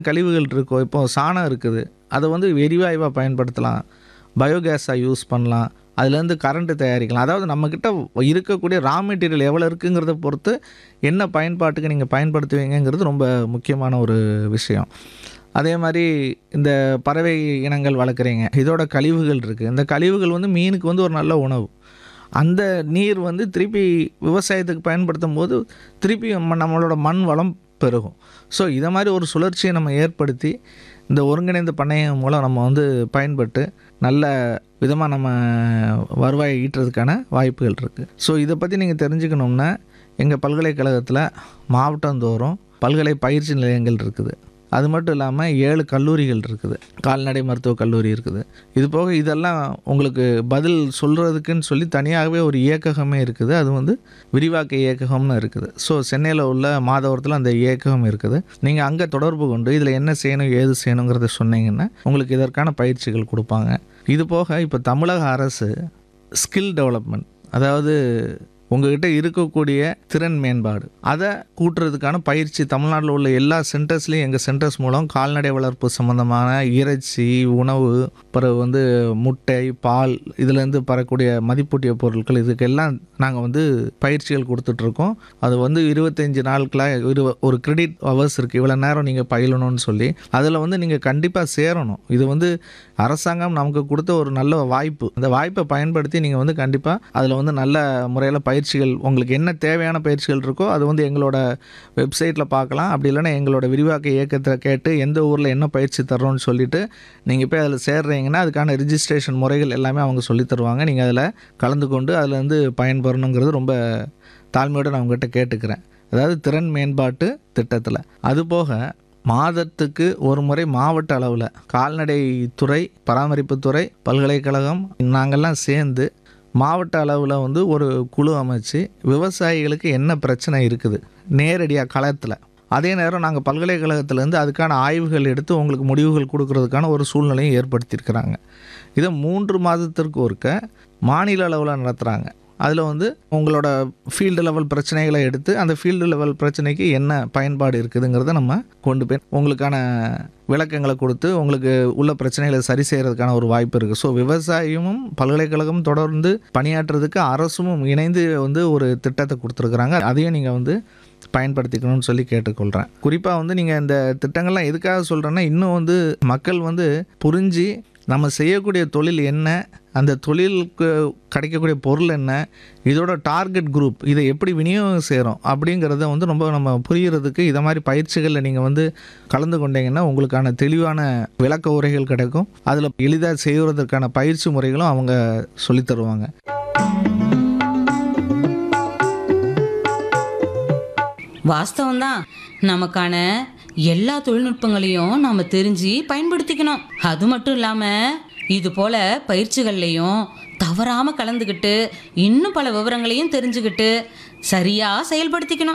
கழிவுகள் இருக்கோ இப்போ சாணம் இருக்குது அதை வந்து எரிவாயுவாக பயன்படுத்தலாம் பயோகேஸாக யூஸ் பண்ணலாம் அதுலேருந்து கரண்ட்டு தயாரிக்கலாம் அதாவது நம்மக்கிட்ட இருக்கக்கூடிய ரா மெட்டீரியல் எவ்வளோ இருக்குங்கிறத பொறுத்து என்ன பயன்பாட்டுக்கு நீங்கள் பயன்படுத்துவீங்கங்கிறது ரொம்ப முக்கியமான ஒரு விஷயம் அதே மாதிரி இந்த பறவை இனங்கள் வளர்க்குறீங்க இதோட கழிவுகள் இருக்குது இந்த கழிவுகள் வந்து மீனுக்கு வந்து ஒரு நல்ல உணவு அந்த நீர் வந்து திருப்பி விவசாயத்துக்கு பயன்படுத்தும் போது திருப்பி நம்ம- நம்மளோட மண் வளம் பெருகும் ஸோ இதை மாதிரி ஒரு சுழற்சியை நம்ம ஏற்படுத்தி இந்த ஒருங்கிணைந்த பண்ணையம் மூலம் நம்ம வந்து பயன்பட்டு நல்ல விதமாக நம்ம வருவாயை ஈட்டுறதுக்கான வாய்ப்புகள் இருக்குது ஸோ இதை பற்றி நீங்கள் தெரிஞ்சுக்கணும்னா எங்கள் பல்கலைக்கழகத்தில் மாவட்டந்தோறும் பல்கலை பயிற்சி நிலையங்கள் இருக்குது அது மட்டும் இல்லாமல் ஏழு கல்லூரிகள் இருக்குது கால்நடை மருத்துவக் கல்லூரி இருக்குது இது போக இதெல்லாம் உங்களுக்கு பதில் சொல்கிறதுக்குன்னு சொல்லி தனியாகவே ஒரு இயக்ககமே இருக்குது அது வந்து விரிவாக்க இயக்ககம்னு இருக்குது ஸோ சென்னையில் உள்ள மாதவரத்தில் அந்த இயக்ககம் இருக்குது நீங்கள் அங்கே தொடர்பு கொண்டு இதில் என்ன செய்யணும் ஏது செய்யணுங்கிறத சொன்னீங்கன்னா உங்களுக்கு இதற்கான பயிற்சிகள் கொடுப்பாங்க இது போக இப்போ தமிழக அரசு ஸ்கில் டெவலப்மெண்ட் அதாவது உங்ககிட்ட இருக்கக்கூடிய திறன் மேம்பாடு அதை கூட்டுறதுக்கான பயிற்சி தமிழ்நாட்டில் உள்ள எல்லா சென்டர்ஸ்லையும் எங்கள் சென்டர்ஸ் மூலம் கால்நடை வளர்ப்பு சம்மந்தமான இறைச்சி உணவு பிறகு வந்து முட்டை பால் இதுலேருந்து பெறக்கூடிய மதிப்பூட்டிய பொருட்கள் இதுக்கெல்லாம் நாங்கள் வந்து பயிற்சிகள் கொடுத்துட்ருக்கோம் அது வந்து இருபத்தஞ்சி நாட்களாக இரு ஒரு கிரெடிட் ஹவர்ஸ் இருக்குது இவ்வளோ நேரம் நீங்கள் பயிலணும்னு சொல்லி அதில் வந்து நீங்கள் கண்டிப்பாக சேரணும் இது வந்து அரசாங்கம் நமக்கு கொடுத்த ஒரு நல்ல வாய்ப்பு அந்த வாய்ப்பை பயன்படுத்தி நீங்கள் வந்து கண்டிப்பாக அதில் வந்து நல்ல முறையில் பயிற்சிகள் உங்களுக்கு என்ன தேவையான பயிற்சிகள் இருக்கோ அது வந்து எங்களோட வெப்சைட்டில் பார்க்கலாம் அப்படி இல்லைன்னா எங்களோட விரிவாக்க இயக்கத்தில் கேட்டு எந்த ஊரில் என்ன பயிற்சி தர்றோம்னு சொல்லிட்டு நீங்கள் போய் அதில் சேர்றீங்கன்னா அதுக்கான ரிஜிஸ்ட்ரேஷன் முறைகள் எல்லாமே அவங்க சொல்லித் தருவாங்க நீங்கள் அதில் கலந்து கொண்டு அதில் வந்து பயன்பெறணுங்கிறது ரொம்ப தாழ்மையோடு நான் உங்கள்கிட்ட கேட்டுக்கிறேன் அதாவது திறன் மேம்பாட்டு திட்டத்தில் அதுபோக மாதத்துக்கு ஒரு முறை மாவட்ட அளவில் கால்நடை துறை பராமரிப்பு துறை பல்கலைக்கழகம் நாங்கள்லாம் சேர்ந்து மாவட்ட அளவில் வந்து ஒரு குழு அமைச்சு விவசாயிகளுக்கு என்ன பிரச்சனை இருக்குது நேரடியாக களத்தில் அதே நேரம் நாங்கள் பல்கலைக்கழகத்திலேருந்து அதுக்கான ஆய்வுகள் எடுத்து உங்களுக்கு முடிவுகள் கொடுக்கறதுக்கான ஒரு சூழ்நிலையும் ஏற்படுத்தியிருக்கிறாங்க இதை மூன்று மாதத்திற்கு ஒருக்க மாநில அளவில் நடத்துகிறாங்க அதில் வந்து உங்களோட ஃபீல்டு லெவல் பிரச்சனைகளை எடுத்து அந்த ஃபீல்டு லெவல் பிரச்சனைக்கு என்ன பயன்பாடு இருக்குதுங்கிறத நம்ம கொண்டு போய் உங்களுக்கான விளக்கங்களை கொடுத்து உங்களுக்கு உள்ள பிரச்சனைகளை சரி செய்கிறதுக்கான ஒரு வாய்ப்பு இருக்குது ஸோ விவசாயமும் பல்கலைக்கழகமும் தொடர்ந்து பணியாற்றுறதுக்கு அரசும் இணைந்து வந்து ஒரு திட்டத்தை கொடுத்துருக்குறாங்க அதையும் நீங்கள் வந்து பயன்படுத்திக்கணும்னு சொல்லி கேட்டுக்கொள்கிறேன் குறிப்பாக வந்து நீங்கள் இந்த திட்டங்கள்லாம் எதுக்காக சொல்கிறேன்னா இன்னும் வந்து மக்கள் வந்து புரிஞ்சு நம்ம செய்யக்கூடிய தொழில் என்ன அந்த தொழிலுக்கு கிடைக்கக்கூடிய பொருள் என்ன இதோட டார்கெட் குரூப் இதை எப்படி விநியோகம் செய்கிறோம் அப்படிங்கிறத வந்து ரொம்ப நம்ம புரியறதுக்கு இதை மாதிரி பயிற்சிகளில் நீங்கள் வந்து கலந்து கொண்டீங்கன்னா உங்களுக்கான தெளிவான விளக்க உரைகள் கிடைக்கும் அதில் எளிதாக செய்வதற்கான பயிற்சி முறைகளும் அவங்க சொல்லித் தருவாங்க வாஸ்தவம்தான் நமக்கான எல்லா தொழில்நுட்பங்களையும் நாம தெரிஞ்சு பயன்படுத்திக்கணும் அது மட்டும் இல்லாம இது போல பயிற்சிகள்லையும் தவறாம கலந்துக்கிட்டு இன்னும் பல விவரங்களையும் தெரிஞ்சுக்கிட்டு சரியா செயல்படுத்திக்கணும்